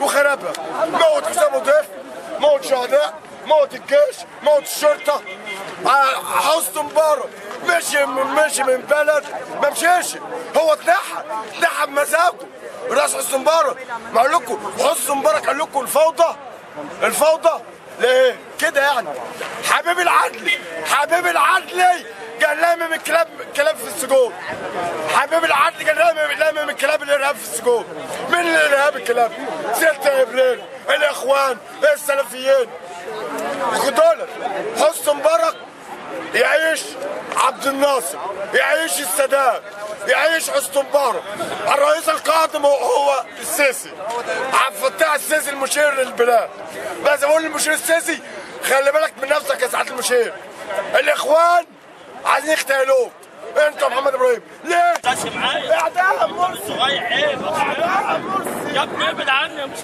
وخربها موت حسام ضيف موت شهداء موت الجيش موت الشرطه ع- حسن مبارك مشي من مشي من بلد ما مشيش هو اتنحى اتنحى بمزاجه راس حسن مبارك ما اقول لكم حسن مبارك قال لكم الفوضى الفوضى ليه كده يعني حبيب العدلي حبيب العدلي قال لامم الكلاب كلاب في السجون حبيب العدلي قال لامم لامم الكلاب الارهاب في السجون مين الارهاب الكلاب 6 ابريل الاخوان السلفيين خدوا لك حسن مبارك يعيش عبد الناصر يعيش السادات يعيش حسن مبارك الرئيس القادم هو- هو السيسي عبد الفتاح السيسي المشير للبلاد بس اقول للمشير السيسي خلي بالك من نفسك يا سعاده المشير الاخوان عايزين يغتالوك انت يا محمد ابراهيم ليه؟ ماشي معايا اعدام مرسي صغير عيب اعدام مرسي يا ابني ابعد عني مش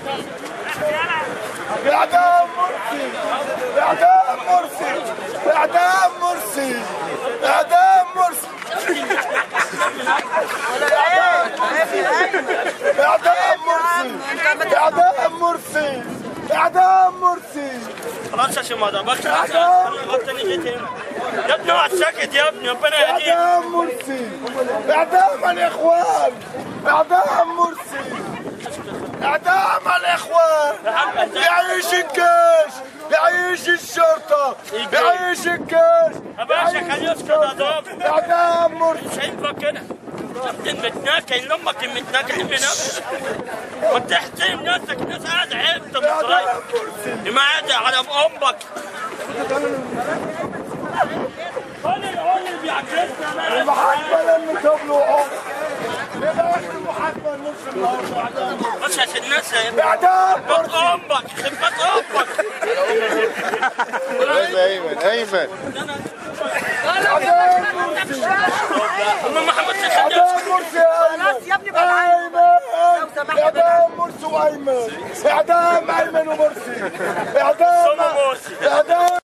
اعدام مرسي اعدام مرسي اعدام مرسي اعدام مرسي اعدام مرسي اعدام مرسي اعدام مرسي خلاص يا شيخ ما ضربكش انا غلطاني جيت هنا يا ابني اقعد ساكت يا ابني ربنا يهديك اعدام مرسي اعدام الاخوان اعدام مرسي اعدام الاخوان يعيش الجيش يعيش الشرطه يعيش الجيش يا باشا خليه يسكت يا ضابط اعدام مرسي مش هينفع كده انت المتناكل امك المتناكل من نفسك ما تحترم نفسك الناس قاعد عيب انت اعدام مصري مرسي ما قاعد على امك قول لي قول لي بيعكسنا انا المحاكمه لما تبلوا عمر يبقى المحاكمه نص النهار اعدام بس عشان الناس يا اعدام خدمت امك خدمت امك ايمن ايمن اعدام مرسي ام محمد سيخ اعدام مرسي خلاص يا ابني بعد عنك. ايمن لو سمحت اعدام مرسي وايمن اعدام ايمن ومرسي اعدام ثم مرسي. اعدام